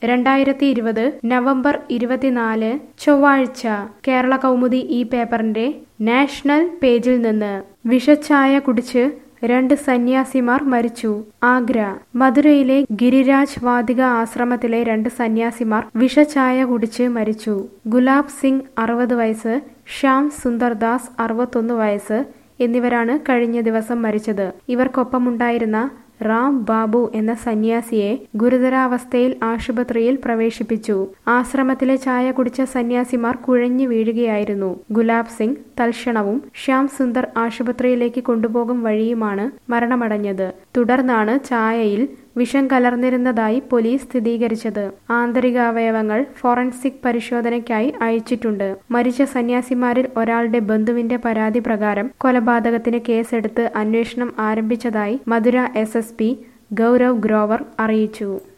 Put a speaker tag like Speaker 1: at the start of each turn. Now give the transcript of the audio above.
Speaker 1: രണ്ടായിരത്തി ഇരുപത് നവംബർ ഇരുപത്തിനാല് ചൊവ്വാഴ്ച കേരള കൗമുദി ഈ പേപ്പറിന്റെ നാഷണൽ പേജിൽ നിന്ന് വിഷച്ചായ കുടിച്ച് രണ്ട് സന്യാസിമാർ മരിച്ചു ആഗ്ര മധുരയിലെ ഗിരിരാജ് വാദിക ആശ്രമത്തിലെ രണ്ട് സന്യാസിമാർ വിഷച്ചായ കുടിച്ച് മരിച്ചു ഗുലാബ് സിംഗ് അറുപത് വയസ്സ് ശ്യാം സുന്ദർദാസ് അറുപത്തൊന്ന് വയസ്സ് എന്നിവരാണ് കഴിഞ്ഞ ദിവസം മരിച്ചത് ഇവർക്കൊപ്പമുണ്ടായിരുന്ന റാം ബാബു എന്ന സന്യാസിയെ ഗുരുതരാവസ്ഥയിൽ ആശുപത്രിയിൽ പ്രവേശിപ്പിച്ചു ആശ്രമത്തിലെ ചായ കുടിച്ച സന്യാസിമാർ കുഴഞ്ഞു വീഴുകയായിരുന്നു ഗുലാബ് സിംഗ് തൽക്ഷണവും ശ്യാം സുന്ദർ ആശുപത്രിയിലേക്ക് കൊണ്ടുപോകും വഴിയുമാണ് മരണമടഞ്ഞത് തുടർന്നാണ് ചായയിൽ വിഷം കലർന്നിരുന്നതായി പോലീസ് സ്ഥിരീകരിച്ചത് ആന്തരികാവയവങ്ങൾ ഫോറൻസിക് പരിശോധനയ്ക്കായി അയച്ചിട്ടുണ്ട് മരിച്ച സന്യാസിമാരിൽ ഒരാളുടെ ബന്ധുവിന്റെ പരാതി പ്രകാരം കൊലപാതകത്തിന് കേസെടുത്ത് അന്വേഷണം ആരംഭിച്ചതായി മധുര എസ് ഗൗരവ് ഗ്രോവർ അറിയിച്ചു